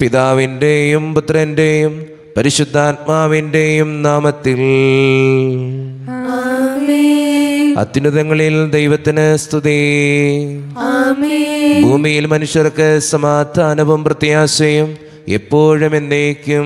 പിതാവിൻ്റെയും പുത്രൻ്റെയും പരിശുദ്ധാത്മാവിൻ്റെയും നാമത്തിൽ അത്യുന്നതങ്ങളിൽ ദൈവത്തിന് സ്തുതി ഭൂമിയിൽ മനുഷ്യർക്ക് സമാധാനവും പ്രത്യാശയും എപ്പോഴും എന്നേക്കും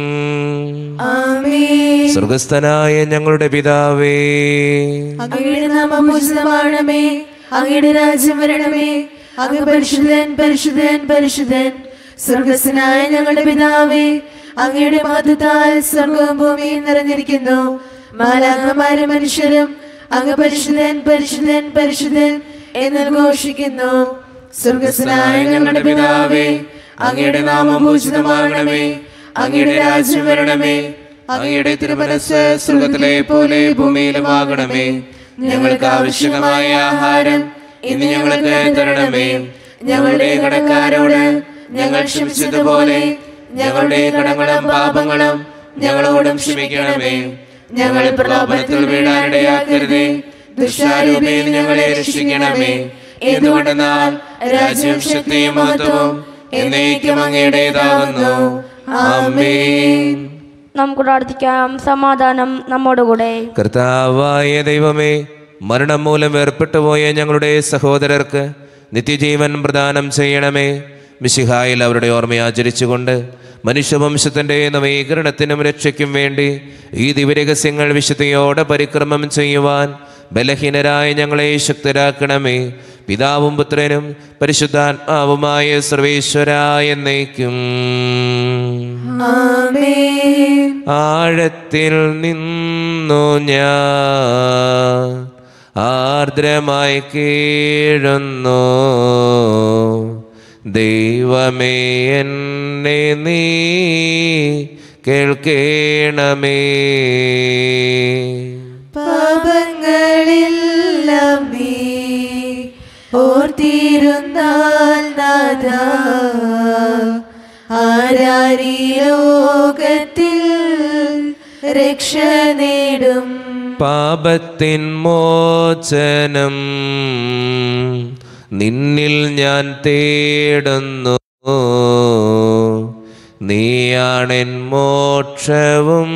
സ്വർഗസ്ഥനായ ഞങ്ങളുടെ പിതാവേ അങ്ങയുടെ നാമം പൂജിതമാണമേ അങ്ങയുടെ രാജ്യം വരണമേ അങ്ങ് പരിശുദ്ധൻ പരിശുദ്ധൻ പരിശുദ്ധൻ സ്വർഗസ്വനായ ഞങ്ങളുടെ പിതാവേ അങ്ങയുടെ മഹത്വത്താൽ സ്വർഗവും ഭൂമിയും നിറഞ്ഞിരിക്കുന്നു മാലാഖമാരും മനുഷ്യരും അങ്ങ് പരിശുദ്ധൻ പരിശുദ്ധൻ പരിശുദ്ധൻ എന്ന് ഘോഷിക്കുന്നു സ്വർഗസ്വനായ ഞങ്ങളുടെ പിതാവേ അങ്ങയുടെ നാമം പൂജിതമാകണമേ അങ്ങയുടെ രാജ്യം വരണമേ അങ്ങയുടെ തിരുമനസ് സ്വർഗത്തിലെ പോലെ ഭൂമിയിലുമാകണമേ ഞങ്ങൾക്ക് ആവശ്യമായ ആഹാരം ഇന്ന് ഞങ്ങൾക്ക് തരണമേ ഞങ്ങളുടെ കടക്കാരോട് ഞങ്ങൾ ക്ഷമിച്ചതുപോലെ ഞങ്ങളുടെ കടങ്ങളും പാപങ്ങളും ഞങ്ങളോടും ക്ഷമിക്കണമേ ഞങ്ങൾ പ്രലോഭനത്തിൽ വീഴാനിടയാക്കരുതേ ദുഷ്ടാരൂപയിൽ ഞങ്ങളെ രക്ഷിക്കണമേ എന്തുകൊണ്ടെന്നാൽ രാജ്യവും ശക്തിയും മഹത്വവും എന്നേക്കും അങ്ങയുടേതാകുന്നു ആമേൻ നമുക്ക് പ്രാർത്ഥിക്കാം സമാധാനം നമ്മോടുകൂടെ കർത്താവായ ദൈവമേ മരണം മൂലം ഏർപ്പെട്ടു പോയ ഞങ്ങളുടെ സഹോദരർക്ക് നിത്യജീവൻ പ്രദാനം ചെയ്യണമേ മിശിഹായിൽ അവരുടെ ഓർമ്മ ആചരിച്ചുകൊണ്ട് മനുഷ്യവംശത്തിൻ്റെ നവീകരണത്തിനും രക്ഷയ്ക്കും വേണ്ടി ഈ ദിവ്യരഹസ്യങ്ങൾ വിശുദ്ധിയോടെ പരിക്രമം ചെയ്യുവാൻ ബലഹീനരായ ഞങ്ങളെ ശക്തരാക്കണമേ പിതാവും പുത്രനും പരിശുദ്ധാത്മാവുമായ സർവേശ്വരായ എന്നേക്കും ആമേൻ ആഴത്തിൽ നിന്നു ഞാൻ ആർദ്രമായി കീഴുന്നു ദൈവമേ എന്നെ നീ കേൾക്കേണമേ പാപങ്ങളെല്ലാം നീ ഓർത്തിരുന്നാൽ നാഥ ആരാരീ ലോകത്തിൽ രക്ഷ നേടും പാപത്തിൻ മോചനം നിന്നിൽ ഞാൻ തേടുന്നു നീയാണെൻ മോക്ഷവും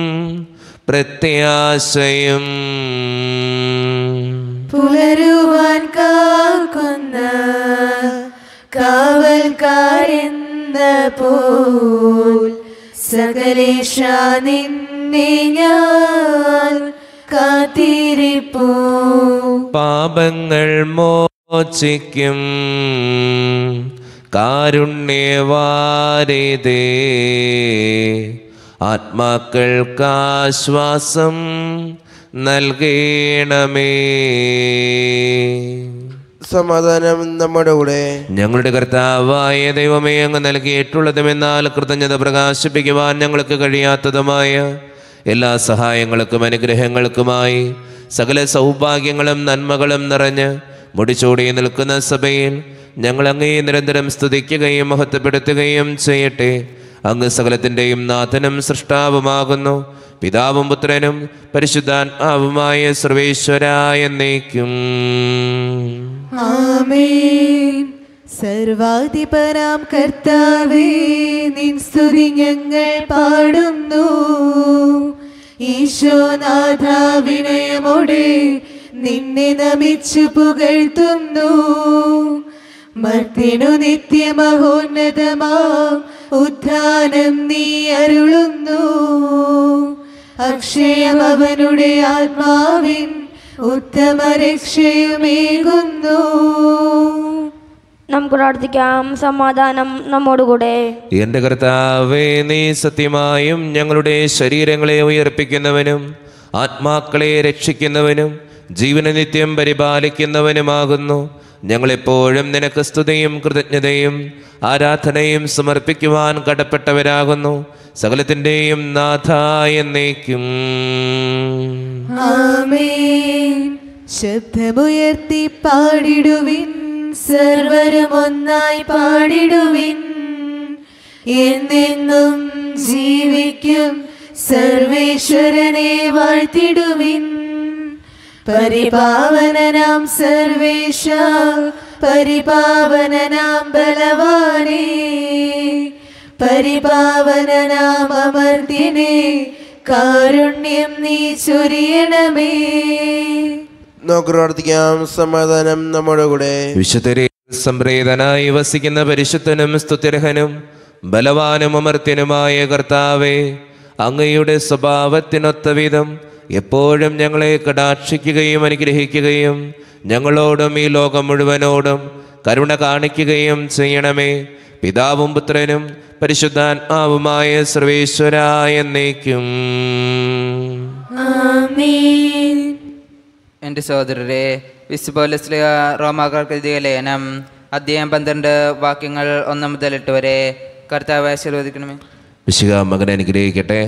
പ്രത്യാശയും പുലരുവാൻ കാക്കുന്ന കാവൽക്കാരെന്ന പോൽ സകലേശ നിന്നെ ഞാൻ കാത്തിരിപ്പൂ പാപങ്ങൾ മോചിക്കും കാരുണ്യവാരിതേ ആത്മാക്കൾക്കാശ്വാസം നൽകണമേ സമാധാനം നമ്മുടെ കൂടെ ഞങ്ങളുടെ കർത്താവായ ദൈവമേ അങ്ങ് നൽകിയിട്ടുള്ളതുമെന്നാൽ കൃതജ്ഞത പ്രകാശിപ്പിക്കുവാൻ ഞങ്ങൾക്ക് കഴിയാത്തതുമായ എല്ലാ സഹായങ്ങൾക്കും അനുഗ്രഹങ്ങൾക്കുമായി സകല സൗഭാഗ്യങ്ങളും നന്മകളും നിറഞ്ഞ് മുടിച്ചൂടി നിൽക്കുന്ന സഭയിൽ ഞങ്ങൾ അങ്ങേ നിരന്തരം സ്തുതിക്കുകയും മഹത്വപ്പെടുത്തുകയും ചെയ്യട്ടെ അങ്ങ് സകലത്തിൻ്റെയും നാഥനും സൃഷ്ടാവുമാകുന്നു പിതാവും പുത്രനും പരിശുദ്ധാത്മാവുമായ സർവേശ്വരായ എന്നേക്കും ആമേൻ സർവാധിപരാം കർത്താവേ നിൻ സ്തുതി ഞങ്ങൾ പാടുന്നു ഈശോനാഥ വിനയമോടെ നിന്നെ നമിച്ചു പുകഴ്ത്തുന്നു മർത്തിനു നിത്യമഹോന്നതമാം ഉത്ഥാനം നീ അരുളുന്നു അക്ഷയം അവനുടെ ആത്മാവിൻ ഉത്തമ രക്ഷയുമേകുന്നു നമുക്ക് പ്രാർത്ഥിക്കാം സമാധാനം നമ്മോടുകൂടെ എന്റെ കർത്താവേ നീ സത്യമായും ഞങ്ങളുടെ ശരീരങ്ങളെ ഉയർപ്പിക്കുന്നവനും ആത്മാക്കളെ രക്ഷിക്കുന്നവനും ജീവന നിത്യം പരിപാലിക്കുന്നവനുമാകുന്നു ഞങ്ങളെപ്പോഴും നിനക്ക് സ്തുതിയും കൃതജ്ഞതയും ആരാധനയും സമർപ്പിക്കുവാൻ കടപ്പെട്ടവരാകുന്നു സകലത്തിൻ്റെയും നാഥായ എന്നേക്കും ആമേൻ ശബ്ദമുയർത്തി പാടിടുവിൻ സർവരും ഒന്നായി പാടിടുവിൻ എന്നെന്നും ജീവിക്കും സർവേശ്വരനെ വാഴ്ത്തിടുവിൻ പരിപാവനനാം സർവേശ പരിപാവനനാം ബലവാനേ പരിപാവനാമർത്തിനെ കാരുണ്യം നീ ചൊരിയണമേ നമുക്ക് പ്രാർത്ഥിക്കാം സമാധാനം നമ്മുടെ കൂടെ വിശുദ്ധരെ സംപ്രേതനായി വസിക്കുന്ന പരിശുദ്ധനും സ്തുത്യർഹനും ബലവാനും അമർത്യനുമായ കർത്താവെ അങ്ങയുടെ സ്വഭാവത്തിനൊത്ത വിധം എപ്പോഴും ഞങ്ങളെ കടാക്ഷിക്കുകയും അനുഗ്രഹിക്കുകയും ഞങ്ങളോടും ഈ ലോകം മുഴുവനോടും കരുണ കാണിക്കുകയും ചെയ്യണമേ പിതാവും പുത്രനും പരിശുദ്ധാത്മാവുമായ സർവേശ്വരായ എന്നേക്കും ആമേൻ എൻ്റെ സഹോദരരെ വിശുപോലസ്ലിയ റോമാക്കാർക്ക് എഴുതിയ ലേഖനം അധ്യായം പന്ത്രണ്ട് വാക്യങ്ങൾ ഒന്ന് മുതൽ എട്ട് വരെ കർത്താവ് ആശീർവദിക്കണമേ വിശുക മകനെ അനുഗ്രഹിക്കട്ടെ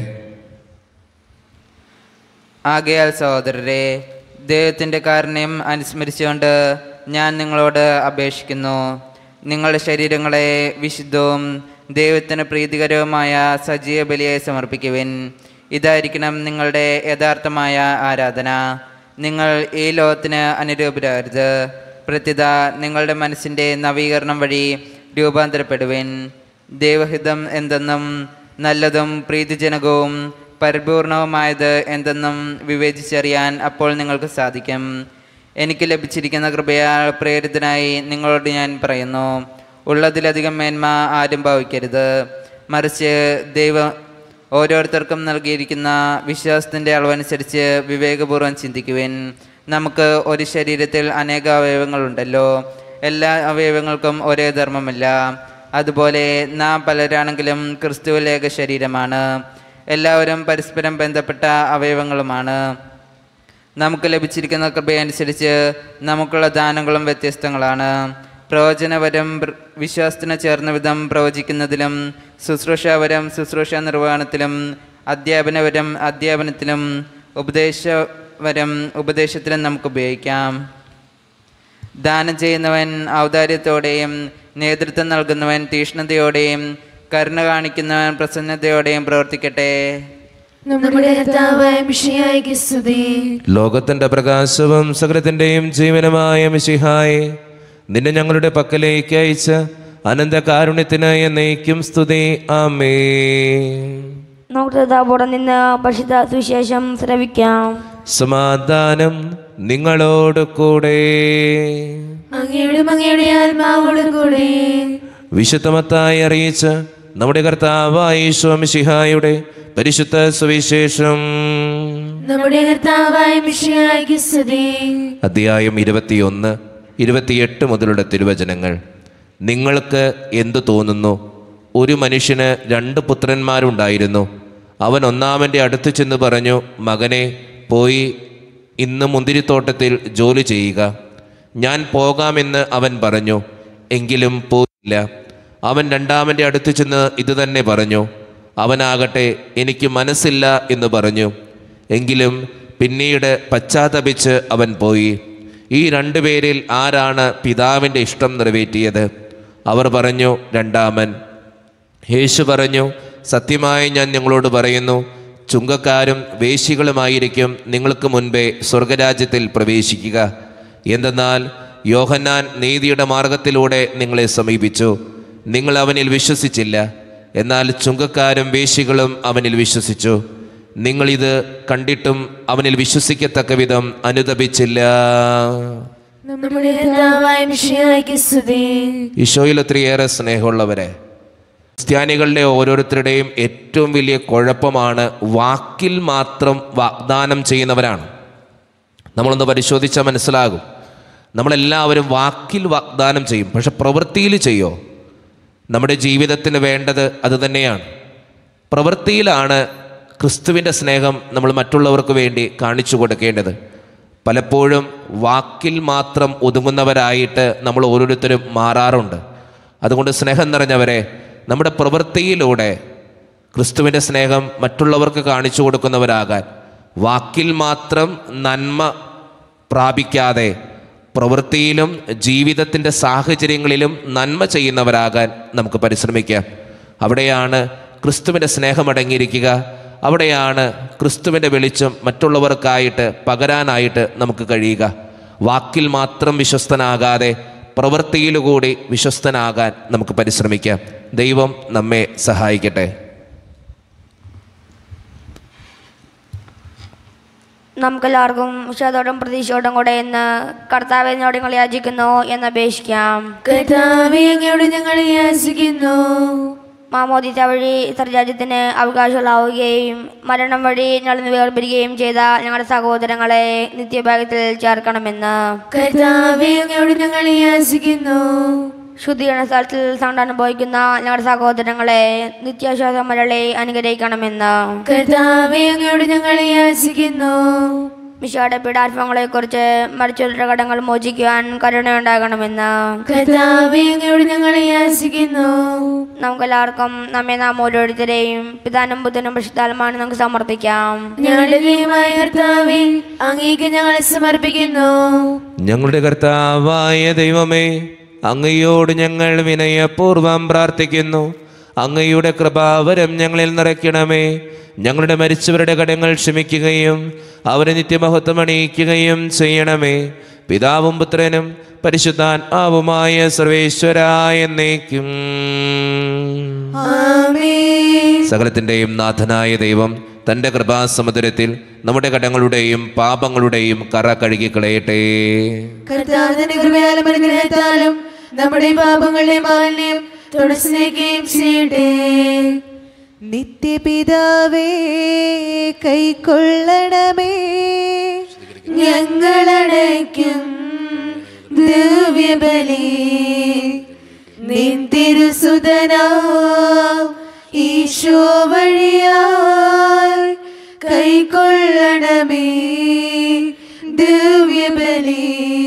ആകയാൽ സഹോദരരെ ദൈവത്തിൻ്റെ കാരുണ്യം അനുസ്മരിച്ചുകൊണ്ട് ഞാൻ നിങ്ങളോട് അപേക്ഷിക്കുന്നു നിങ്ങളുടെ ശരീരങ്ങളെ വിശുദ്ധവും ദൈവത്തിന് പ്രീതികരവുമായ സജീവ ബലിയായി സമർപ്പിക്കുവിൻ ഇതായിരിക്കണം നിങ്ങളുടെ യഥാർത്ഥമായ ആരാധന നിങ്ങൾ ഈ ലോകത്തിന് അനുരൂപരാകരുത് പ്രത്യുത നിങ്ങളുടെ മനസ്സിൻ്റെ നവീകരണം വഴി രൂപാന്തരപ്പെടുവിൻ ദൈവഹിതം എന്തെന്നും നല്ലതും പ്രീതിജനകവും പരിപൂർണവുമായത് എന്തെന്നും വിവേചിച്ചറിയാൻ അപ്പോൾ നിങ്ങൾക്ക് സാധിക്കും എനിക്ക് ലഭിച്ചിരിക്കുന്ന കൃപയാൽ പ്രേരിതനായി നിങ്ങളോട് ഞാൻ പറയുന്നു ഉള്ളതിലധികം മേന്മ ആരും ഭാവിക്കരുത് മറിച്ച് ദൈവം ഓരോരുത്തർക്കും നൽകിയിരിക്കുന്ന വിശ്വാസത്തിൻ്റെ അളവനുസരിച്ച് വിവേകപൂർവ്വം ചിന്തിക്കുവിൻ നമുക്ക് ഒരു ശരീരത്തിൽ അനേക അവയവങ്ങളുണ്ടല്ലോ എല്ലാ അവയവങ്ങൾക്കും ഒരേ ധർമ്മമില്ല അതുപോലെ നാം പലരാണെങ്കിലും ക്രിസ്തുവിൽ ഏക ശരീരമാണ് എല്ലാവരും പരസ്പരം ബന്ധപ്പെട്ട അവയവങ്ങളുമാണ് നമുക്ക് ലഭിച്ചിരിക്കുന്ന കൃപയനുസരിച്ച് നമുക്കുള്ള ദാനങ്ങളും വ്യത്യസ്തങ്ങളാണ് പ്രവചനവരം പ്ര- വിശ്വാസത്തിന് ചേർന്ന വിധം പ്രവചിക്കുന്നതിലും ശുശ്രൂഷാവരം ശുശ്രൂഷ നിർവഹണത്തിലും അധ്യാപനവരം അധ്യാപനത്തിലും ഉപദേശവരം ഉപദേശത്തിലും നമുക്ക് ഉപയോഗിക്കാം ദാനം ചെയ്യുന്നവൻ ഔദാര്യത്തോടെയും നേതൃത്വം നൽകുന്നവൻ തീഷ്ണതയോടെയും കരുണ കാണിക്കുന്നവൻ പ്രസന്നതയോടെയും പ്രവർത്തിക്കട്ടെ നമ്മുടെ കർത്താവായ മിഷിയായിക്ക് സ്തുതി ലോകത്തിന്റെ പ്രകാശവും സകലത്തിന്റെയും ജീവനമായ മിശിഹായെ നിന്നെ ഞങ്ങളുടെ പക്കലേക്ക് അയച്ച അനന്ത കാരുണ്യത്തിന് എന്നേക്കും സ്തുതി ആമേ നമുക്ക് ശ്രദ്ധാപൂടെ നിന്ന് പരിശുദ്ധ സുവിശേഷം ശ്രവിക്കാം സമാധാനം നിങ്ങളോട് കൂടെ അങ്ങയുടെ അങ്ങയുടെ ആത്മാവോടും കൂടെ വിശുദ്ധമത്തായി അറിയിച്ച നമ്മുടെ കർത്താവായ ഈശോ മിശിഹായുടെ പരിശുദ്ധ സുവിശേഷം നമ്മുടെ കർത്താവായ മിഷിയായിക്ക് സ്തുതി അധ്യായം ഇരുപത്തിയൊന്ന് ഇരുപത്തിയെട്ട് മുതലുള്ള തിരുവചനങ്ങൾ നിങ്ങൾക്ക് എന്തു തോന്നുന്നു ഒരു മനുഷ്യന് രണ്ട് പുത്രന്മാരുണ്ടായിരുന്നു അവൻ ഒന്നാമൻ്റെ അടുത്ത് ചെന്ന് പറഞ്ഞു മകനെ പോയി ഇന്ന് മുന്തിരിത്തോട്ടത്തിൽ ജോലി ചെയ്യുക ഞാൻ പോകാമെന്ന് അവൻ പറഞ്ഞു എങ്കിലും പോയില്ല അവൻ രണ്ടാമൻ്റെ അടുത്ത് ചെന്ന് ഇതുതന്നെ പറഞ്ഞു അവനാകട്ടെ എനിക്ക് മനസ്സില്ല എന്ന് പറഞ്ഞു എങ്കിലും പിന്നീട് പശ്ചാത്തപിച്ച് അവൻ പോയി ഈ രണ്ടുപേരിൽ ആരാണ് പിതാവിൻ്റെ ഇഷ്ടം നിറവേറ്റിയത് അവർ പറഞ്ഞു രണ്ടാമൻ യേശു പറഞ്ഞു സത്യമായി ഞാൻ നിങ്ങളോട് പറയുന്നു ചുങ്കക്കാരും വേശികളുമായിരിക്കും നിങ്ങൾക്ക് മുൻപേ സ്വർഗരാജ്യത്തിൽ പ്രവേശിക്കുക എന്തെന്നാൽ യോഹന്നാൻ നീതിയുടെ മാർഗത്തിലൂടെ നിങ്ങളെ സമീപിച്ചു നിങ്ങൾ അവനിൽ വിശ്വസിച്ചില്ല എന്നാൽ ചുങ്കക്കാരും വേശികളും അവനിൽ വിശ്വസിച്ചു നിങ്ങളിത് കണ്ടിട്ടും അവനിൽ വിശ്വസിക്കത്തക്ക വിധം അനുദപിച്ചില്ല നമ്മുടെ കർത്താവായ മിഷിയായിക്ക് സ്തുതി ഈശോയിൽ ഒത്തിരിയേറെ സ്നേഹമുള്ളവരെ ക്രിസ്ത്യാനികളുടെ ഓരോരുത്തരുടെയും ഏറ്റവും വലിയ കുഴപ്പമാണ് വാക്കിൽ മാത്രം വാഗ്ദാനം ചെയ്യുന്നവരാണ് നമ്മളൊന്ന് പരിശോധിച്ചാൽ മനസ്സിലാകും നമ്മളെല്ലാവരും വാക്കിൽ വാഗ്ദാനം ചെയ്യും പക്ഷെ പ്രവൃത്തിയിൽ ചെയ്യോ നമ്മുടെ ജീവിതത്തിന് വേണ്ടത് അത് തന്നെയാണ് പ്രവൃത്തിയിലാണ് ക്രിസ്തുവിൻ്റെ സ്നേഹം നമ്മൾ മറ്റുള്ളവർക്ക് വേണ്ടി കാണിച്ചു കൊടുക്കേണ്ടത് പലപ്പോഴും വാക്കിൽ മാത്രം ഒതുങ്ങുന്നവരായിട്ട് നമ്മൾ ഓരോരുത്തരും മാറാറുണ്ട് അതുകൊണ്ട് സ്നേഹം നിറഞ്ഞവരെ നമ്മുടെ പ്രവൃത്തിയിലൂടെ ക്രിസ്തുവിൻ്റെ സ്നേഹം മറ്റുള്ളവർക്ക് കാണിച്ചു കൊടുക്കുന്നവരാകാൻ വാക്കിൽ മാത്രം നന്മ പ്രാപിക്കാതെ പ്രവൃത്തിയിലും ജീവിതത്തിൻ്റെ സാഹചര്യങ്ങളിലും നന്മ ചെയ്യുന്നവരാകാൻ നമുക്ക് പരിശ്രമിക്കാം അവിടെയാണ് ക്രിസ്തുവിൻ്റെ സ്നേഹം അടങ്ങിയിരിക്കുക അവിടെയാണ് ക്രിസ്തുവിൻ്റെ വെളിച്ചം മറ്റുള്ളവർക്കായിട്ട് പകരാനായിട്ട് നമുക്ക് കഴിയുക വാക്കിൽ മാത്രം വിശ്വസ്തനാകാതെ പ്രവൃത്തിയിലുകൂടി വിശ്വസ്തനാകാൻ നമുക്ക് പരിശ്രമിക്കാം ദൈവം നമ്മെ സഹായിക്കട്ടെ നമുക്കെല്ലാവർക്കും വിശ്വാസത്തോടും പ്രതീക്ഷയോടും കൂടെ ഇന്ന് കർത്താവിനോട് നിങ്ങൾ യാചിക്കുന്നു എന്ന് അപേക്ഷിക്കാം കർത്താവെ അങ്ങയോട് ഞങ്ങൾ യാചിക്കുന്നു മാമോദിത്ത വഴി സർജാജ്യത്തിന് അവകാശമുള്ളാവുകയും മരണം വഴി ഞങ്ങൾ വേർപിരിക്കുകയും ചെയ്ത ഞങ്ങളുടെ സഹോദരങ്ങളെ നിത്യഭാഗ്യത്തിൽ ചേർക്കണമെന്ന് കർത്താവെ അങ്ങയോട് ഞങ്ങൾ യാചിക്കുന്നു ശുദ്ധീകരണ സ്ഥലത്തിൽ സൗണ്ട് അനുഭവിക്കുന്ന ഞങ്ങളുടെ സഹോദരങ്ങളെ നിത്യാശ്വാസം മരളെ അനുഗ്രഹിക്കണമെന്ന് കർത്താവെ അങ്ങയോട് ഞങ്ങൾ യാചിക്കുന്നു മിശയുടെ പീഡാത്മങ്ങളെ കുറിച്ച് മരിച്ചവരുടെ കടങ്ങൾ മോചിക്കുവാൻ കരുണയുണ്ടാകണമെന്ന് കർത്താവെ അങ്ങയോട് ഞങ്ങൾ യാചിക്കുന്നു നമുക്കെല്ലാവർക്കും നമ്മെ നാം ഓരോരുത്തരെയും പിതാനും ബുദ്ധനും പ്രശുദ്ധാലുമാണ് നമുക്ക് സമർപ്പിക്കാം ഞങ്ങളുടെ ദൈവമായ കർത്താവെ അങ്ങേക്ക് ഞങ്ങൾ സമർപ്പിക്കുന്നു ഞങ്ങളുടെ കർത്താവായ ദൈവമേ അങ്ങയോട് ഞങ്ങൾ വിനയപൂർവം പ്രാർത്ഥിക്കുന്നു അങ്ങയുടെ കൃപാവരം ഞങ്ങളിൽ നിറയ്ക്കണമേ ഞങ്ങളുടെ മരിച്ചവരുടെ കടങ്ങൾ ക്ഷമിക്കുകയും അവരെ നിത്യമഹത്വം അണിയിക്കുകയും ചെയ്യണമേ പിതാവും പുത്രനും പരിശുദ്ധാത്മാവുമായ സർവേശ്വരായ എന്നേക്കും ആമേൻ സകലത്തിൻ്റെയും നാഥനായ ദൈവം തൻ്റെ കൃപാസമുദ്രത്തിൽ നമ്മുടെ കടങ്ങളുടെയും പാപങ്ങളുടെയും കറ കഴുകിക്കളയട്ടെ കർത്താവിന്റെ കൃപയാലും അനുഗ്രഹത്താലും നമ്മുടെ പാപങ്ങളുടെ മാലിന്യം തുടച്ചുനീക്കുകയും ചെയ്യട്ടെ നിത്യപിതാവേ കൈക്കൊള്ളണമേ ഞങ്ങളടയ്ക്കും ദിവ്യബലി നിൻ തിരുസുതനാ ഈശോ വഴിയാൽ കൈക്കൊള്ളണമേ ദിവ്യബലി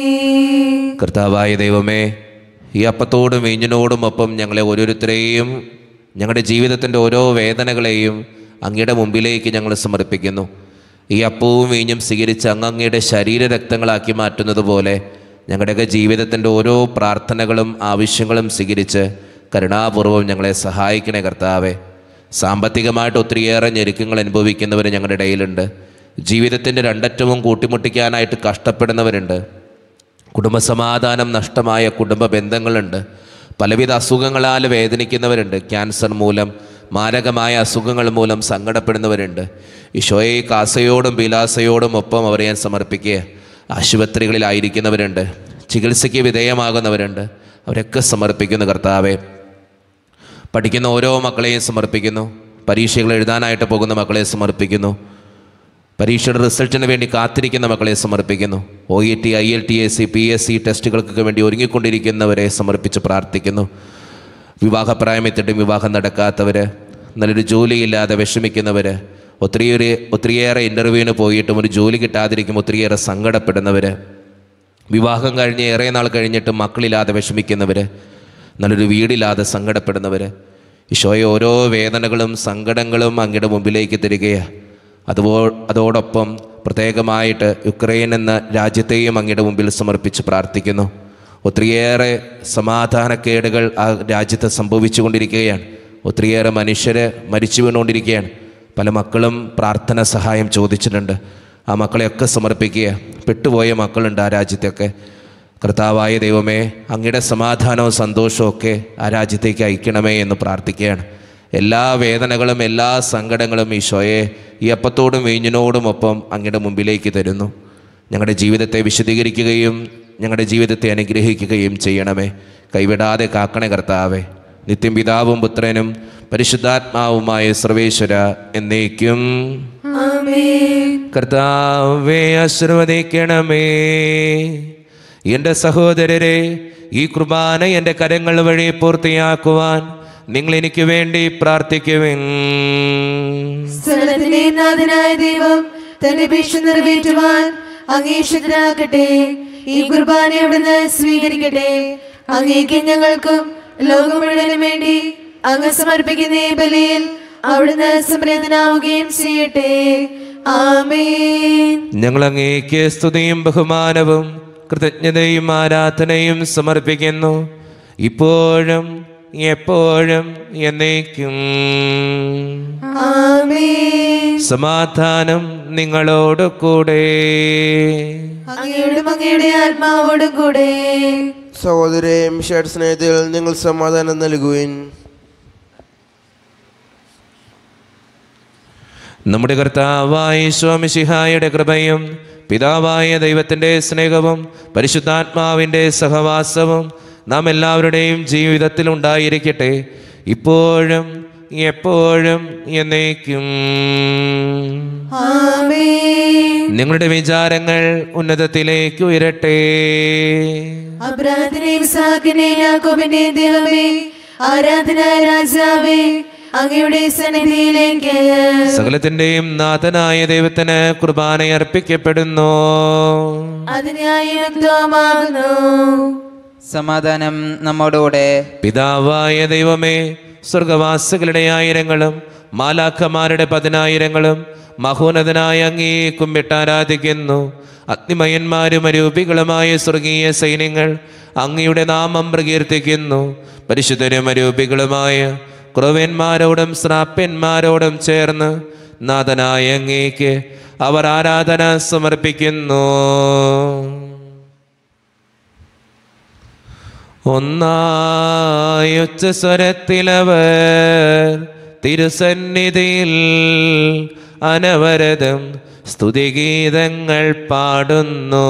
കർത്താവായ ദൈവമേ ഈ അപ്പത്തോടും വീഞ്ഞിനോടും ഒപ്പം ഞങ്ങളെ ഓരോരുത്തരെയും ഞങ്ങളുടെ ജീവിതത്തിൻ്റെ ഓരോ വേദനകളെയും അങ്ങയുടെ മുമ്പിലേക്ക് ഞങ്ങൾ സമർപ്പിക്കുന്നു ഈ അപ്പവും വീഞ്ഞും സ്വീകരിച്ച് അങ്ങ് അങ്ങയുടെ ശരീര രക്തങ്ങളാക്കി മാറ്റുന്നത് പോലെ ഞങ്ങളുടെയൊക്കെ ജീവിതത്തിൻ്റെ ഓരോ പ്രാർത്ഥനകളും ആവശ്യങ്ങളും സ്വീകരിച്ച് കരുണാപൂർവ്വം ഞങ്ങളെ സഹായിക്കണേ കർത്താവേ സാമ്പത്തികമായിട്ട് ഒത്തിരിയേറെ ഞെരുക്കങ്ങൾ അനുഭവിക്കുന്നവർ ഞങ്ങളുടെ ഇടയിലുണ്ട് ജീവിതത്തിൻ്റെ രണ്ടറ്റവും കൂട്ടിമുട്ടിക്കാനായിട്ട് കഷ്ടപ്പെടുന്നവരുണ്ട് കുടുംബസമാധാനം നഷ്ടമായ കുടുംബ ബന്ധങ്ങളുണ്ട് പലവിധ അസുഖങ്ങളാൽ വേദനിക്കുന്നവരുണ്ട് ക്യാൻസർ മൂലം മാരകമായ അസുഖങ്ങൾ മൂലം സങ്കടപ്പെടുന്നവരുണ്ട് ഈശോയെ കാസയോടും വിലാസയോടും ഒപ്പം അവരെ ഞാൻ സമർപ്പിക്കുക ആശുപത്രികളിലായിരിക്കുന്നവരുണ്ട് ചികിത്സയ്ക്ക് വിധേയമാകുന്നവരുണ്ട് അവരൊക്കെ സമർപ്പിക്കുന്നു കർത്താവെ പഠിക്കുന്ന ഓരോ മക്കളെയും സമർപ്പിക്കുന്നു പരീക്ഷകൾ എഴുതാനായിട്ട് പോകുന്ന മക്കളെ സമർപ്പിക്കുന്നു പരീക്ഷയുടെ റിസൾട്ടിന് വേണ്ടി കാത്തിരിക്കുന്ന മക്കളെ സമർപ്പിക്കുന്നു O E T I L T S C P S C ടെസ്റ്റുകൾക്കൊക്കെ വേണ്ടി ഒരുങ്ങിക്കൊണ്ടിരിക്കുന്നവരെ സമർപ്പിച്ച് പ്രാർത്ഥിക്കുന്നു വിവാഹപ്രായമെത്തിയിട്ടും വിവാഹം നടക്കാത്തവർ നല്ലൊരു ജോലിയില്ലാതെ വിഷമിക്കുന്നവർ ഒത്തിരിയേറെ ഒത്തിരിയേറെ ഇൻ്റർവ്യൂവിന് പോയിട്ടും ഒരു ജോലി കിട്ടാതിരിക്കും ഒത്തിരിയേറെ സങ്കടപ്പെടുന്നവർ വിവാഹം കഴിഞ്ഞ് ഏറെ നാൾ കഴിഞ്ഞിട്ട് മക്കളില്ലാതെ വിഷമിക്കുന്നവർ നല്ലൊരു വീടില്ലാതെ സങ്കടപ്പെടുന്നവർ ഈശോയെ ഓരോ വേദനകളും സങ്കടങ്ങളും അങ്ങയുടെ മുമ്പിലേക്ക് തരികയാണ് അതുപോ അതോടൊപ്പം പ്രത്യേകമായിട്ട് യുക്രൈൻ എന്ന രാജ്യത്തെയും അങ്ങയുടെ മുമ്പിൽ സമർപ്പിച്ച് പ്രാർത്ഥിക്കുന്നു ഒത്തിരിയേറെ സമാധാനക്കേടുകൾ ആ രാജ്യത്ത് സംഭവിച്ചുകൊണ്ടിരിക്കുകയാണ് ഒത്തിരിയേറെ മനുഷ്യർ മരിച്ചു വീണുകൊണ്ടിരിക്കുകയാണ് പല മക്കളും പ്രാർത്ഥന സഹായം ചോദിച്ചിട്ടുണ്ട് ആ മക്കളെയൊക്കെ സമർപ്പിക്കുക പെട്ടുപോയ മക്കളുണ്ട് ആ രാജ്യത്തൊക്കെ കർത്താവായ ദൈവമേ അങ്ങയുടെ സമാധാനവും സന്തോഷവും ഒക്കെ ആ രാജ്യത്തേക്ക് അയക്കണമേ എന്ന് പ്രാർത്ഥിക്കുകയാണ് എല്ലാ വേദനകളും എല്ലാ സങ്കടങ്ങളും ഈശോയെ ഈ അപ്പത്തോടും വീഞ്ഞിനോടും ഒപ്പം അങ്ങയുടെ മുമ്പിലേക്ക് തരുന്നു ഞങ്ങളുടെ ജീവിതത്തെ വിശദീകരിക്കുകയും ഞങ്ങളുടെ ജീവിതത്തെ അനുഗ്രഹിക്കുകയും ചെയ്യണമേ കൈവിടാതെ കാക്കണേ കർത്താവേ നിത്യം പിതാവും പുത്രനും പരിശുദ്ധാത്മാവുമായ സർവേശ്വര എന്നേക്കും കർത്താവെ ആശീർവദിക്കണമേ എൻ്റെ സഹോദരരെ ഈ കുർബാന എൻ്റെ കരങ്ങൾ വഴി പൂർത്തിയാക്കുവാൻ നിങ്ങൾ എനിക്ക് വേണ്ടി പ്രാർത്ഥിക്കുവിൻ സകലത്തിന്റെ നാഥനായ ദൈവം തന്റെ ഭീഷ നിറവേറ്റുവാൻ അങ്ങേഷത്തിനാക്കട്ടെ ഈ കുർബാന അവിടുന്ന് സ്വീകരിക്കട്ടെ അങ്ങേക്ക് ഞങ്ങൾക്കും ലോകം മുഴുവനും വേണ്ടി അങ്ങ് സമർപ്പിക്കുന്ന ഈ ബലിയിൽ അവിടുന്ന് സംപ്രീതനാവുകയും ചെയ്യട്ടെ ആമേൻ ഞങ്ങൾ അങ്ങേക്ക് സ്തുതിയും ബഹുമാനവും കൃതജ്ഞതയും ആരാധനയും സമർപ്പിക്കുന്നു ഇപ്പോഴും എപ്പോഴും എന്നേക്കും ആമേൻ സമാധാനം നിങ്ങളോട് കൂടെ അങ്ങയോടും അങ്ങയുടെ ആത്മാവോടും കൂടെ സഹോദരയും ഷേഡ് സ്നേഹത്തിൽ നിങ്ങൾ സമാധാനം നൽകുവിൻ നമ്മുടെ കർത്താവായ സ്വാമിശിഹായുടെ കൃപയും പിതാവായ ദൈവത്തിൻ്റെ സ്നേഹവും പരിശുദ്ധാത്മാവിൻ്റെ സഹവാസവും നാം എല്ലാവരുടെയും ജീവിതത്തിൽ ഉണ്ടായിരിക്കട്ടെ ഇപ്പോഴും എപ്പോഴും എന്നേക്കും ആമേൻ നിങ്ങളുടെ വിചാരങ്ങൾ ഉന്നതത്തിലേക്ക് ഉയരട്ടെ അബ്രാഹത്തിനെയും സാക്കിനെയും യാക്കോബിന്റെയും ദൈവമേ ആരാധന രാജാവേ അങ്ങയുടെ സന്നിധിയിലേക്ക് സകലത്തിന്റെയും നാഥനായ ദൈവത്തിന് കുർബാന അർപ്പിക്കപ്പെടുന്നു അതിനായുക്തമാകുന്നു സമാധാനം നമ്മോടുകൂടെ പിതാവായ ദൈവമേ സ്വർഗവാസികളുടെ ആയിരങ്ങളും മാലാഖമാരുടെ പതിനായിരങ്ങളും മഹോന്നതനായ അങ്ങേ കുമ്പിട്ട് ആരാധിക്കുന്നു അഗ്നിമയന്മാരും അരൂപികളുമായ സ്വർഗീയ സൈന്യങ്ങൾ അങ്ങയുടെ നാമം പ്രകീർത്തിക്കുന്നു പരിശുദ്ധരും അരൂപികളുമായ കുറവന്മാരോടും ശ്രാപ്യന്മാരോടും ചേർന്ന് നാഥനായ അങ്ങേക്ക് അവർ ആരാധന സമർപ്പിക്കുന്നു ഒന്നായുച്ച സ്വരത്തിലവർ തിരുസന്നിധിയിൽ അനവരതം സ്തുതിഗീതങ്ങൾ പാടുന്നു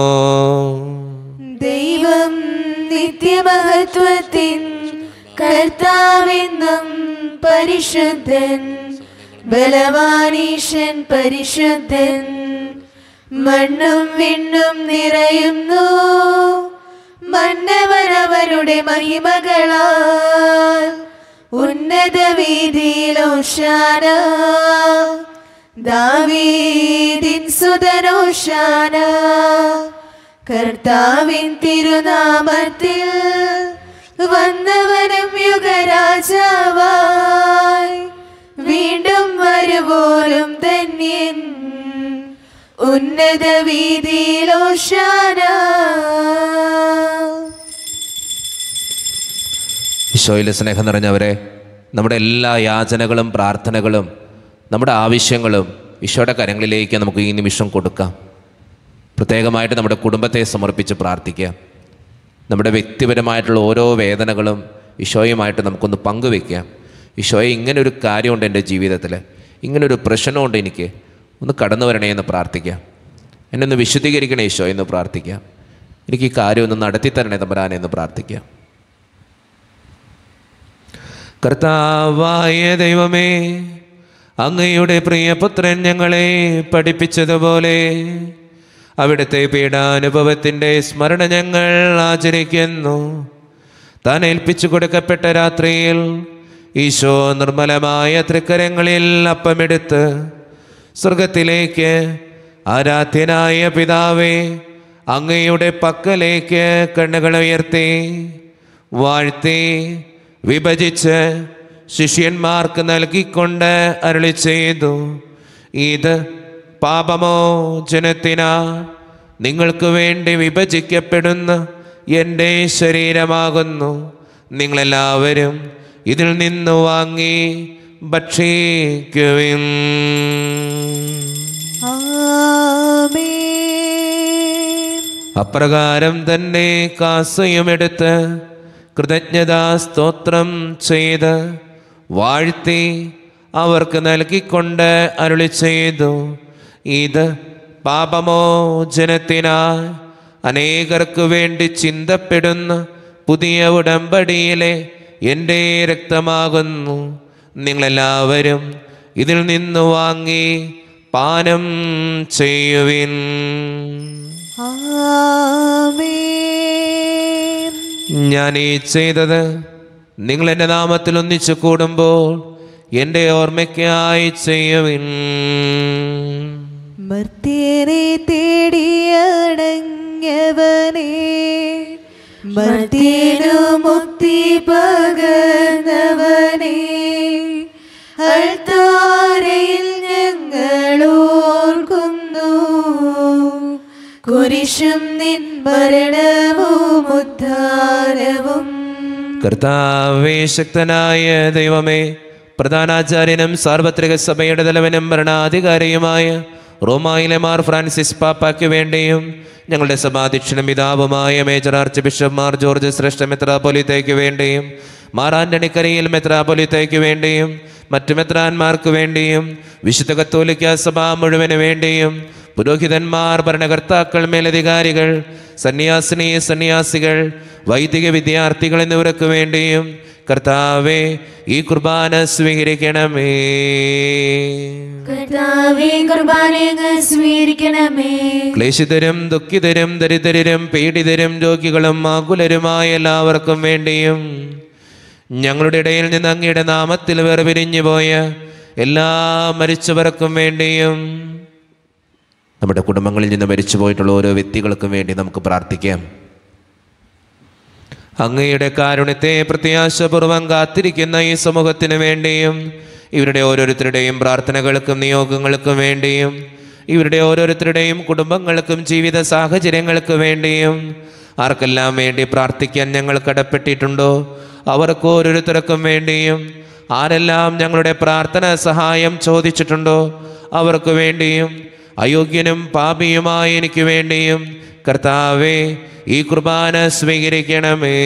ദൈവം നിത്യമഹത്വത്തിൻ കർത്താവെന്നും പരിശുദ്ധൻ ബലവാനീശൻ പരിശുദ്ധൻ മണ്ണും വിണ്ണും നിറയുന്നു മന്നവരവരുടെ മഹിമകളാൽ ഉന്നത വീതിയിലോഷാന ദാവീദിൻ സുതനോഷാന കർത്താവിൻ തിരുനാമത്തിൽ വന്നവനും യുഗരാജാവായി വീണ്ടും വരുപോലും ധന്യൻ ഉന്നത വീതിയിലോഷാന ഈശോയിലെ സ്നേഹം നിറഞ്ഞവരെ നമ്മുടെ എല്ലാ യാചനകളും പ്രാർത്ഥനകളും നമ്മുടെ ആവശ്യങ്ങളും ഈശോയുടെ കരങ്ങളിലേക്ക് നമുക്ക് ഈ നിമിഷം കൊടുക്കാം പ്രത്യേകമായിട്ട് നമ്മുടെ കുടുംബത്തെ സമർപ്പിച്ച് പ്രാർത്ഥിക്കാം നമ്മുടെ വ്യക്തിപരമായിട്ടുള്ള ഓരോ വേദനകളും ഈശോയുമായിട്ട് നമുക്കൊന്ന് പങ്കുവെക്കാം ഈശോയെ ഇങ്ങനൊരു കാര്യമുണ്ട് എൻ്റെ ജീവിതത്തിൽ ഇങ്ങനൊരു പ്രശ്നമുണ്ട് എനിക്ക് ഒന്ന് കടന്നു വരണേ എന്ന് പ്രാർത്ഥിക്കാം എന്നെ ഒന്ന് വിശുദ്ധീകരിക്കണേ ഈശോ എന്ന് പ്രാർത്ഥിക്കാം എനിക്ക് ഈ കാര്യം ഒന്ന് നടത്തി തരണേ തമ്പരാനെ എന്ന് പ്രാർത്ഥിക്കാം കർത്താവായ ദൈവമേ അങ്ങയുടെ പ്രിയപുത്രൻ ഞങ്ങളെ പഠിപ്പിച്ചതുപോലെ അവിടുത്തെ പീഡാനുഭവത്തിൻ്റെ സ്മരണ ഞങ്ങൾ ആചരിക്കുന്നു താൻ ഏൽപ്പിച്ചു കൊടുക്കപ്പെട്ട രാത്രിയിൽ ഈശോ നിർമ്മലമായ തൃക്കരങ്ങളിൽ അപ്പമെടുത്ത് സ്വർഗത്തിലേക്ക് ആരാധ്യനായ പിതാവേ അങ്ങയുടെ പക്കലേക്ക് കണ്ണുകൾ ഉയർത്തി വാഴ്ത്തി വിഭജിച്ച് ശിഷ്യന്മാർക്ക് നൽകിക്കൊണ്ട് അരുളി ചെയ്തു ഇത് പാപമോ ജനത്തിനാ നിങ്ങൾക്ക് വേണ്ടി വിഭജിക്കപ്പെടുന്ന എൻ്റെ ശരീരമാകുന്നു നിങ്ങളെല്ലാവരും ഇതിൽ നിന്ന് വാങ്ങി ഭക്ഷിക്കുവിൻ അപ്രകാരം തന്നെ കാസയുമെടുത്ത് കൃതജ്ഞതാ സ്തോത്രം ചെയ്ത് വാഴ്ത്തി അവർക്ക് നൽകിക്കൊണ്ട് അരുളി ചെയ്തു ഇത് പാപമോചനത്തിനായി അനേകർക്ക് വേണ്ടി ചിന്തപ്പെടുന്ന പുതിയ ഉടമ്പടിയിലെ എൻ്റെ രക്തമാകുന്നു നിങ്ങളെല്ലാവരും ഇതിൽ നിന്ന് വാങ്ങി പാനം ചെയ്യുവിൻ ഞാൻ ഈ ചെയ്തത് നിങ്ങൾ എൻ്റെ നാമത്തിൽ ഒന്നിച്ചു കൂടുമ്പോൾ എൻ്റെ ഓർമ്മയ്ക്കായി ചെയ്യുവിൻ മർത്യനെ തേടിയടങ്ങവനെ മർത്യനു മുക്തി പകർന്നവനെ അൾത്താരയിൽ ഞങ്ങൾ ഓർക്കുന്നു കുരിശും നിൻ മരണവും ഉദ്ധാരവും കർത്താവേ ശക്തനായ ദൈവമേ പ്രധാനാചാര്യനും സാർവത്രിക സഭയുടെ തലവനും ഭരണാധികാരിയുമായ റോമായിലെ മാർ ഫ്രാൻസിസ് പാപ്പായ്ക്ക് വേണ്ടിയും ഞങ്ങളുടെ സഭാധ്യക്ഷനും പിതാവുമായ major arch bishop Mar George ശ്രേഷ്ഠ മെത്രാപൊലിത്തയ്ക്ക് വേണ്ടിയും മാർ ആന്റണിക്കരയിൽ മെത്രാപൊലിത്തയ്ക്ക് വേണ്ടിയും മറ്റു മെത്രാന്മാർക്ക് വേണ്ടിയും വിശുദ്ധ കത്തോലിക്ക സഭ മുഴുവന് വേണ്ടിയും പുരോഹിതന്മാർ ഭരണകർത്താക്കൾ മേലധികാരികൾ സന്യാസിനി സന്യാസികൾ വൈദിക വിദ്യാർത്ഥികൾ എന്നിവർക്ക് വേണ്ടിയും കർത്താവെ ഈ കുർബാന സ്വീകരിക്കണമേ കർത്താവേ കുർബാനയങ്ങ് സ്വീകരിക്കണമേ ക്ലേശിതരും ദുഃഖിതരും ദരിദ്രരും പീഡിതരും രോഗികളും ആകുലരുമായ എല്ലാവർക്കും വേണ്ടിയും ഞങ്ങളുടെ ഇടയിൽ നിന്ന് അങ്ങയുടെ നാമത്തിൽ വേർപിരിഞ്ഞു പോയ എല്ലാ മരിച്ചവർക്കും വേണ്ടിയും നമ്മുടെ കുടുംബങ്ങളിൽ നിന്ന് മരിച്ചു പോയിട്ടുള്ള ഓരോ വ്യക്തികൾക്കും വേണ്ടി നമുക്ക് പ്രാർത്ഥിക്കാം അങ്ങയുടെ കാരുണ്യത്തെ പ്രത്യാശപൂർവം കാത്തിരിക്കുന്ന ഈ സമൂഹത്തിന് വേണ്ടിയും ഇവരുടെ ഓരോരുത്തരുടെയും പ്രാർത്ഥനകൾക്കും നിയോഗങ്ങൾക്കും വേണ്ടിയും ഇവരുടെ ഓരോരുത്തരുടെയും കുടുംബങ്ങൾക്കും ജീവിത സാഹചര്യങ്ങൾക്ക് വേണ്ടിയും ആർക്കെല്ലാം വേണ്ടി പ്രാർത്ഥിക്കാൻ ഞങ്ങൾ കടപ്പെട്ടിട്ടുണ്ടോ അവർക്ക് ഓരോരുത്തർക്കും വേണ്ടിയും ആരെല്ലാം ഞങ്ങളുടെ പ്രാർത്ഥന സഹായം ചോദിച്ചിട്ടുണ്ടോ അവർക്ക് വേണ്ടിയും അയോഗ്യനും പാപിയുമായ എനിക്ക് വേണ്ടിയും കർത്താവേ ഈ കുർബാന സ്വീകരിക്കണമേ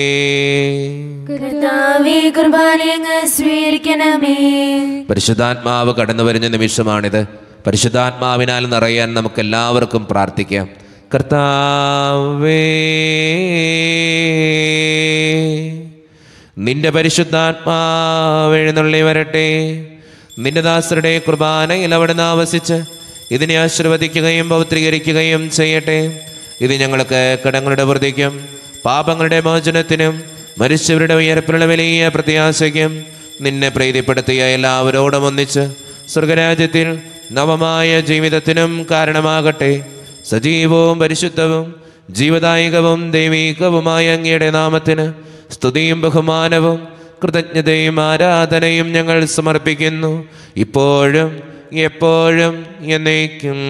കർത്താവേ കുർബാനയങ്ങ് സ്വീകരിക്കണമേ പരിശുദ്ധാത്മാവ് കടന്നു വരുന്ന നിമിഷമാണിത് പരിശുദ്ധാത്മാവിനാൽ നിറയാൻ നമുക്ക് എല്ലാവർക്കും പ്രാർത്ഥിക്കാം കർത്താവേ നിന്റെ പരിശുദ്ധാത്മാവ് എഴുന്നള്ളി വരട്ടെ നിന്റെ ദാസരുടെ കുർബാനയിൽ അവിടുന്ന് ആവസിച്ച് ഇതിനെ ആശീർവദിക്കുകയും പൗത്രീകരിക്കുകയും ചെയ്യട്ടെ ഇത് ഞങ്ങൾക്ക് കടങ്ങളുടെ വൃദ്ധിക്കും പാപങ്ങളുടെ മോചനത്തിനും മരിച്ചവരുടെ ഉയർപ്പിലുള്ള വലിയ പ്രത്യാശയ്ക്കും നിന്നെ പ്രീതിപ്പെടുത്തിയ എല്ലാവരോടും ഒന്നിച്ച് സ്വർഗരാജ്യത്തിൽ നവമായ ജീവിതത്തിനും കാരണമാകട്ടെ സജീവവും പരിശുദ്ധവും ജീവദായകവും ദൈവീകവുമായ അങ്ങയുടെ നാമത്തിന് സ്തുതിയും ബഹുമാനവും കൃതജ്ഞതയും ആരാധനയും ഞങ്ങൾ സമർപ്പിക്കുന്നു ഇപ്പോഴും എപ്പോഴും എന്നേക്കും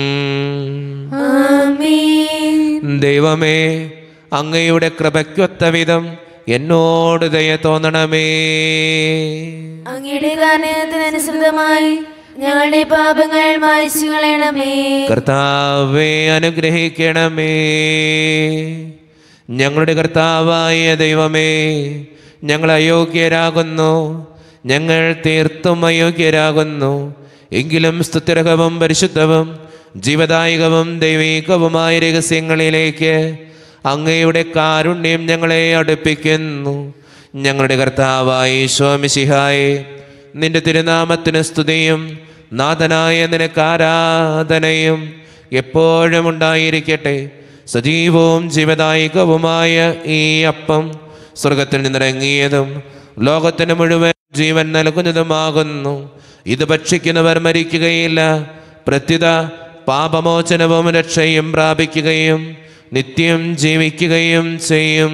ആമേൻ ദൈവമേ അങ്ങയുടെ കൃപയ്ക്കൊത്ത വിധം എന്നോട് ദയ തോന്നണമേ അങ്ങയുടെ കാരണത്തിനനുസൃതമായി ഞങ്ങളുടെ പാപങ്ങൾ മായ്ച്ചു കളയണമേ കർത്താവെ അനുഗ്രഹിക്കണമേ ഞങ്ങളുടെ കർത്താവായ ദൈവമേ ഞങ്ങൾ അയോഗ്യരാകുന്നു ഞങ്ങൾ തീർത്തും അയോഗ്യരാകുന്നു എങ്കിലും സ്തുത്യർഹവും പരിശുദ്ധവും ജീവദായകവും ദൈവികവുമായ രഹസ്യങ്ങളിലേക്ക് അങ്ങയുടെ കാരുണ്യം ഞങ്ങളെ അടുപ്പിക്കുന്നു ഞങ്ങളുടെ കർത്താവായ സ്വാമിശിഹായെ നിന്റെ തിരുനാമത്തിന് സ്തുതിയും നാഥനായ നിനക്ക് ആരാധനയും എപ്പോഴും ഉണ്ടായിരിക്കട്ടെ സജീവവും ജീവദായകവുമായ ഈ അപ്പം സ്വർഗത്തിൽ നിന്നിറങ്ങിയതും ലോകത്തിന് മുഴുവൻ ജീവൻ നൽകുന്നതുമാകുന്നു ഇത് ഭക്ഷിക്കുന്നവർ മരിക്കുകയില്ല പ്രത്യുത പാപമോചനവും രക്ഷയും പ്രാപിക്കുകയും നിത്യം ജീവിക്കുകയും ചെയ്യും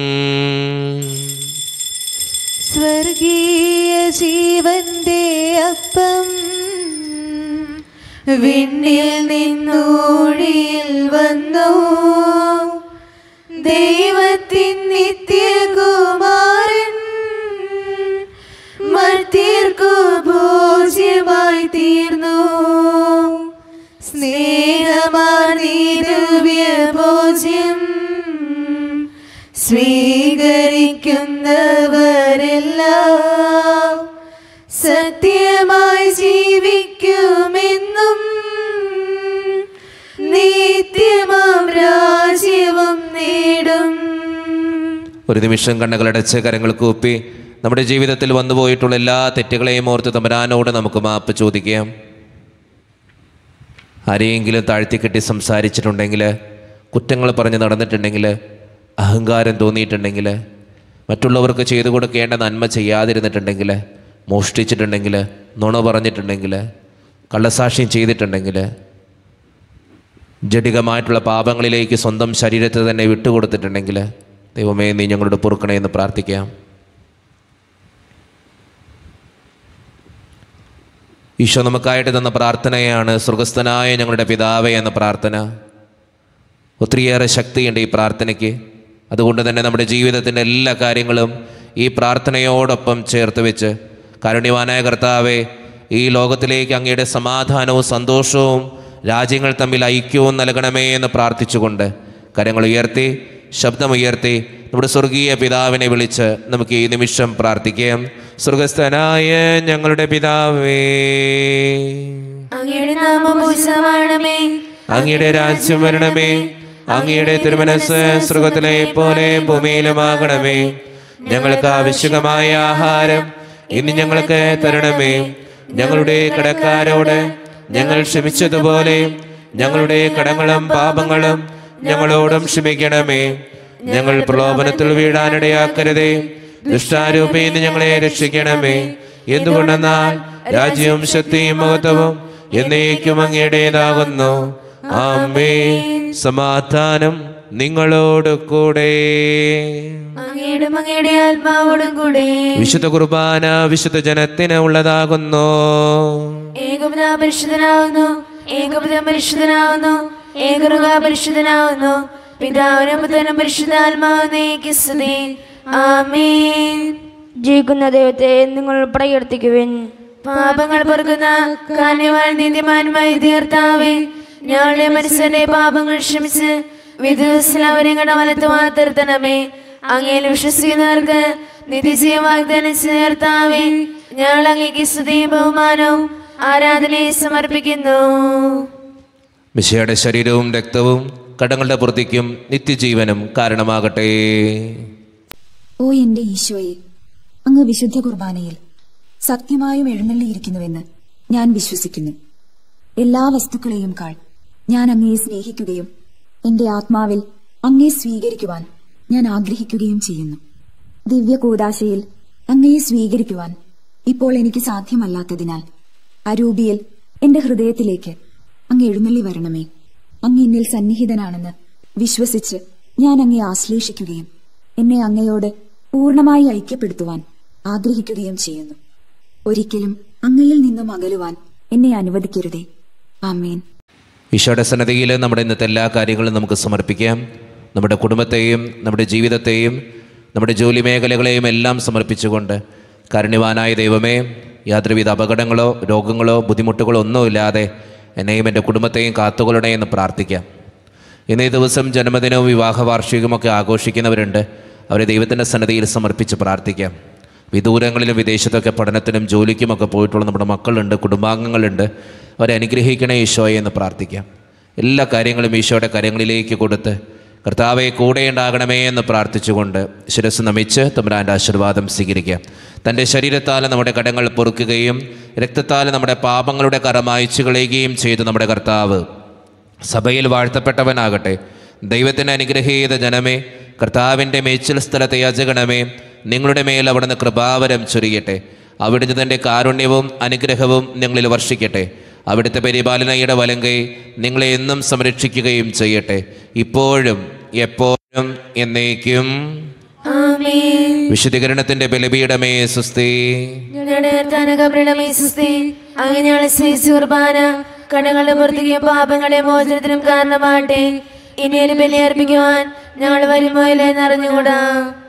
സ്വർഗീയ ജീവന്റെ അപ്പം വിണ്ണിൽ നിന്നൂഴിയിൽ വന്നു ദൈവത്തിൻ നിത്യകുമാരൻ മർത്യർക്കു ഭോജ്യമായി തീർന്നു സ്നേഹമാർന്നീ ദിവ്യ ഭോജ്യം സ്വീകരിക്കുന്നവരെല്ലാം സത്യമായി ജീവിക്കുമെന്നും നിത്യമാം രാജ്യവും നേടും ഒരു നിമിഷം കണ്ണുകളടച്ച് കരങ്ങൾ കൂപ്പി നമ്മുടെ ജീവിതത്തിൽ വന്നുപോയിട്ടുള്ള എല്ലാ തെറ്റുകളെയും ഓർത്ത് തമ്പരാനോട് നമുക്ക് മാപ്പ് ചോദിക്കാം ആരെയെങ്കിലും താഴ്ത്തിക്കെട്ടി സംസാരിച്ചിട്ടുണ്ടെങ്കിൽ കുറ്റങ്ങൾ പറഞ്ഞ് നടന്നിട്ടുണ്ടെങ്കിൽ അഹങ്കാരം തോന്നിയിട്ടുണ്ടെങ്കിൽ മറ്റുള്ളവർക്ക് ചെയ്തു കൊടുക്കേണ്ട നന്മ ചെയ്യാതിരുന്നിട്ടുണ്ടെങ്കിൽ മോഷ്ടിച്ചിട്ടുണ്ടെങ്കിൽ നുണ പറഞ്ഞിട്ടുണ്ടെങ്കിൽ കള്ളസാക്ഷ്യം ചെയ്തിട്ടുണ്ടെങ്കിൽ ജഡികമായിട്ടുള്ള പാപങ്ങളിലേക്ക് സ്വന്തം ശരീരത്തെ തന്നെ വിട്ടുകൊടുത്തിട്ടുണ്ടെങ്കിൽ ദൈവമേ നീ ഞങ്ങളുടെ പൊറുക്കണേ എന്ന് പ്രാർത്ഥിക്കാം ഈശോ നമുക്കായിട്ട് തന്ന പ്രാർത്ഥനയാണ് സ്വർഗസ്ഥനായ ഞങ്ങളുടെ പിതാവേ എന്ന പ്രാർത്ഥന ഒത്തിരിയേറെ ശക്തിയുണ്ട് ഈ പ്രാർത്ഥനയ്ക്ക് അതുകൊണ്ട് തന്നെ നമ്മുടെ ജീവിതത്തിൻ്റെ എല്ലാ കാര്യങ്ങളും ഈ പ്രാർത്ഥനയോടൊപ്പം ചേർത്ത് വെച്ച് കാരുണ്യവാനായ കർത്താവെ ഈ ലോകത്തിലേക്ക് അങ്ങയുടെ സമാധാനവും സന്തോഷവും രാജ്യങ്ങൾ തമ്മിൽ ഐക്യവും നൽകണമേ എന്ന് പ്രാർത്ഥിച്ചുകൊണ്ട് കരങ്ങൾ ഉയർത്തി ശബ്ദമുയർത്തി നമ്മുടെ സ്വർഗീയ പിതാവിനെ വിളിച്ച് നമുക്ക് ഈ നിമിഷം പ്രാർത്ഥിക്കാം സ്വർഗസ്ഥനായ ഞങ്ങളുടെ പിതാവേ അങ്ങയുടെ നാമം പൂജിതമാണമേ അങ്ങയുടെ രാജ്യം വരണമേ അങ്ങയുടെ തിരുമനസ് സ്വർഗത്തിലെ പോലെ ഭൂമിയിലുമാകണമേ ഞങ്ങൾക്ക് ആവശ്യകമായ ആഹാരം ഇന്ന് ഞങ്ങൾക്ക് തരണമേ ഞങ്ങളുടെ കടക്കാരോട് ഞങ്ങൾ ക്ഷമിച്ചതുപോലെ ഞങ്ങളുടെ കടങ്ങളും പാപങ്ങളും ഞങ്ങളോടും ക്ഷമിക്കണമേ ഞങ്ങൾ പ്രലോഭനത്തിൽ വീഴാനിടയാക്കരുതേ ദുഷ്ടാരൂപയിൽ നിന്ന് ഞങ്ങളെ രക്ഷിക്കണമേ എന്തുകൊണ്ടെന്നാൽ രാജ്യവും ശക്തിയും മഹത്വവും എന്നേക്കും അങ്ങയുടേതാകുന്നു ആമേ സമാധാനം നിങ്ങളോട് കൂടെ അങ്ങയുടെ അങ്ങയുടെ ആത്മാവോടും കൂടെ വിശുദ്ധ കുർബാന വിശുദ്ധ ജനത്തിന് ഉള്ളതാകുന്നു ഏകപിത പരിശുദ്ധനാവുന്നു ഏകപിത പരിശുദ്ധനാവുന്നു ഏകറുക പരിശുദ്ധനാവുന്നു പിതാവിനും പുത്രനും പരിശുദ്ധാത്മാവിനേക്ക് സ്തുതി ആമേൻ ജീവിക്കുന്ന ദൈവത്തെ നിങ്ങൾ പ്രകീർത്തിക്കുവിൻ പാപങ്ങൾ പൊറുക്കുന്ന കാന്യവാൻ നീതിമാനുമായി തീർത്താവേ ഞങ്ങളുടെ മനസ്സിന്റെ പാപങ്ങൾ ക്ഷമിച്ച് വിധുസിൽ അവരെ കടവലത്ത് മാത്തിർത്തണമേ അങ്ങയിൽ വിശ്വസിക്കുന്നവർക്ക് നിത്യജീവ വാഗ്ദാനം ചേർത്താവേ ഞങ്ങൾ അങ്ങേക്ക് സ്തുതിയും ബഹുമാനവും ആരാധനയും സമർപ്പിക്കുന്നു മിശയുടെ ശരീരവും രക്തവും കടങ്ങളുടെ പൂർത്തിക്കും നിത്യജീവനും കാരണമാകട്ടെ ഓ എന്റെ ഈശോയെ അങ്ങ് വിശുദ്ധ കുർബാനയിൽ സത്യമായും എഴുന്നള്ളിയിരിക്കുന്നുവെന്ന് ഞാൻ വിശ്വസിക്കുന്നു എല്ലാ വസ്തുക്കളെയും കാൾ ഞാൻ അങ്ങയെ സ്നേഹിക്കുകയും എന്റെ ആത്മാവിൽ അങ്ങയെ സ്വീകരിക്കുവാൻ ഞാൻ ആഗ്രഹിക്കുകയും ചെയ്യുന്നു ദിവ്യ കൂദാശയിൽ അങ്ങയെ സ്വീകരിക്കുവാൻ ഇപ്പോൾ എനിക്ക് സാധ്യമല്ലാത്തതിനാൽ അരൂപിയിൽ എന്റെ ഹൃദയത്തിലേക്ക് അങ്ങ് എഴുന്നള്ളി വരണമേ അങ്ങ് എന്നിൽ സന്നിഹിതനാണെന്ന് വിശ്വസിച്ച് ഞാൻ അങ്ങയെ ആശ്ലേഷിക്കുകയും എന്നെ അങ്ങയോട് പൂർണ്ണമായി ഐക്യപ്പെടുത്തുവാൻ ആഗ്രഹിക്കുകയും ചെയ്യുന്നു ഒരിക്കലും അങ്ങയിൽ നിന്നും അകലുവാൻ എന്നെ അനുവദിക്കരുതേ ആമേൻ ഈശോയുടെ സന്നദ്ധയിൽ നമ്മുടെ ഇന്നത്തെ എല്ലാ കാര്യങ്ങളും നമുക്ക് സമർപ്പിക്കാം നമ്മുടെ കുടുംബത്തെയും നമ്മുടെ ജീവിതത്തെയും നമ്മുടെ ജോലി മേഖലകളെയും എല്ലാം സമർപ്പിച്ചുകൊണ്ട് കാരുണ്യവാനായ ദൈവമേ യാതൊരുവിധ അപകടങ്ങളോ രോഗങ്ങളോ ബുദ്ധിമുട്ടുകളോ ഒന്നുമില്ലാതെ എന്നെയും എൻ്റെ കുടുംബത്തെയും കാത്തുകൊള്ളണേ എന്ന് പ്രാർത്ഥിക്കാം ഇന്നേ ദിവസം ജന്മദിനവും വിവാഹ വാർഷികമൊക്കെ ആഘോഷിക്കുന്നവരുണ്ട് അവരെ ദൈവത്തിൻ്റെ സന്നദ്ധയിൽ സമർപ്പിച്ച് പ്രാർത്ഥിക്കാം വിദൂരങ്ങളിലും വിദേശത്തൊക്കെ പഠനത്തിനും ജോലിക്കുമൊക്കെ പോയിട്ടുള്ള നമ്മുടെ മക്കളുണ്ട് കുടുംബാംഗങ്ങളുണ്ട് അവരെ അനുഗ്രഹിക്കണേ ഈശോയെ എന്ന് പ്രാർത്ഥിക്കാം എല്ലാ കാര്യങ്ങളും ഈശോയുടെ കരങ്ങളിലേക്ക് കൊടുത്ത് കർത്താവെ കൂടെ ഉണ്ടാകണമേ എന്ന് പ്രാർത്ഥിച്ചുകൊണ്ട് ശിരസ് നമിച്ച് തമ്പുരാൻ്റെ ആശീർവാദം സ്വീകരിക്കാം തൻ്റെ ശരീരത്താൽ നമ്മുടെ കടങ്ങൾ പൊറുക്കുകയും രക്തത്താൽ നമ്മുടെ പാപങ്ങളുടെ കറ മായ്ച്ചു കളയുകയും ചെയ്തു നമ്മുടെ കർത്താവ് സഭയിൽ വാഴ്ത്തപ്പെട്ടവനാകട്ടെ ദൈവത്തിന് അനുഗ്രഹീത ജനമേ കർത്താവിൻ്റെ മേച്ചിൽ സ്ഥലത്തെ യാചകണമേ നിങ്ങളുടെ മേൽ അവിടുന്ന് കൃപാവരം ചൊരിയട്ടെ അവിടുന്ന് തൻ്റെ കാരുണ്യവും അനുഗ്രഹവും നിങ്ങളിൽ വർഷിക്കട്ടെ അവിടുത്തെ പരിപാലനയുടെ വലങ്കൈ നിങ്ങളെ എന്നും സംരക്ഷിക്കുകയും ചെയ്യട്ടെ ഇപ്പോഴും എപ്പോഴും എന്നേക്കും ആമേൻ വിശുദ്ധീകരണത്തിൻ്റെ ബലപീഠമേ സുസ്ഥി ഞങ്ങളുടെ കർത്താനകപ്രണമേ സുസ്തി അങ്ങ് ഞങ്ങളെ സ്നേഹിച്ച കുർബാന കടങ്ങളുടെ പുറത്തേക്കും പാപങ്ങളുടെ മോചനത്തിനും കാരണമാട്ടെ ഇനിയൊരു ബലി അർപ്പിക്കുവാൻ ഞങ്ങൾ വരുമോ ഇല്ലെന്ന് അറിഞ്ഞുകൂടാ